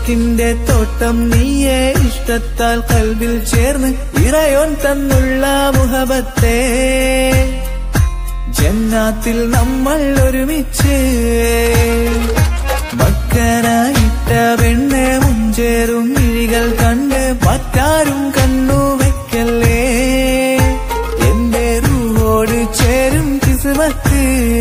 ഇഷ്കിന്റെ തോട്ടം നീയെ ഇഷ്ടത്താൽ കൽവിൽ ചേർന്ന് ഇറയോൻ തന്നുള്ള മുഹബത്തെ ജന്നാത്തിൽ നമ്മൾ ഒരുമിച്ച് മക്കനായിട്ട പെണ്ണ് മുഞ്ചേറും മിഴികൾ കണ്ട് മറ്റാരും കണ്ണു വെക്കല്ലേ എന്റെ റൂഹോട് ചേരും കിസ്മത്ത്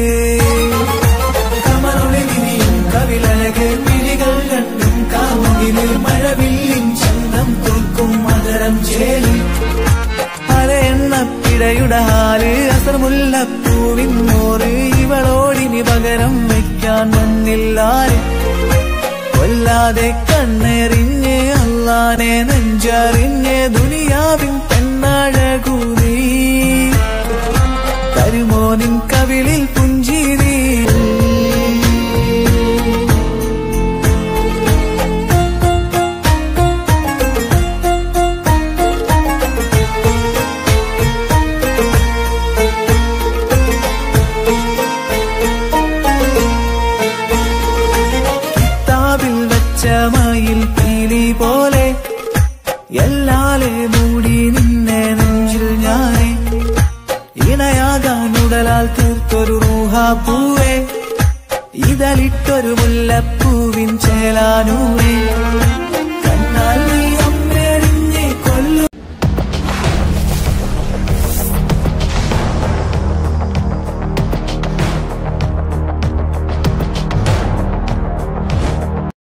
കമറുടെ വിരിയും കവിളഴക് മിഴികൾ കണ്ടും കാമുകില് മഴവില്ലിൻ ചന്തം തോൽക്കും മകരം ചേരി പല എണ്ണപ്പിടയുടെ ഹാല് അസർമുല്ലപ്പൂവിൻ മോറ് ഇവളോടിനി പകരം വയ്ക്കാൻ വന്നില്ലാരെ കൊല്ലാതെ കണ്ണെറിഞ്ഞ് അല്ലാനെ നെഞ്ചറിഞ്ഞ് ദുനിയാവിൻ പെണ്ണഴകൂതി കരുമോനിൻ കവിളിൽ പുഞ്ചിരി കിതാബിൽ വെച്ച മയിൽ പീലി പോലെ എല്ലാലെ മൂടി നിന്നെ നെഞ്ചിൽ ഞാനെ ഇണയാകാൻ ഉടലാൽ തീർത്തൊരു റൂഹാ പൂവേ ഇതളിട്ടൊരു മുല്ലപ്പൂവിൻ ചേലാനൂവേ കണ്ണാൽ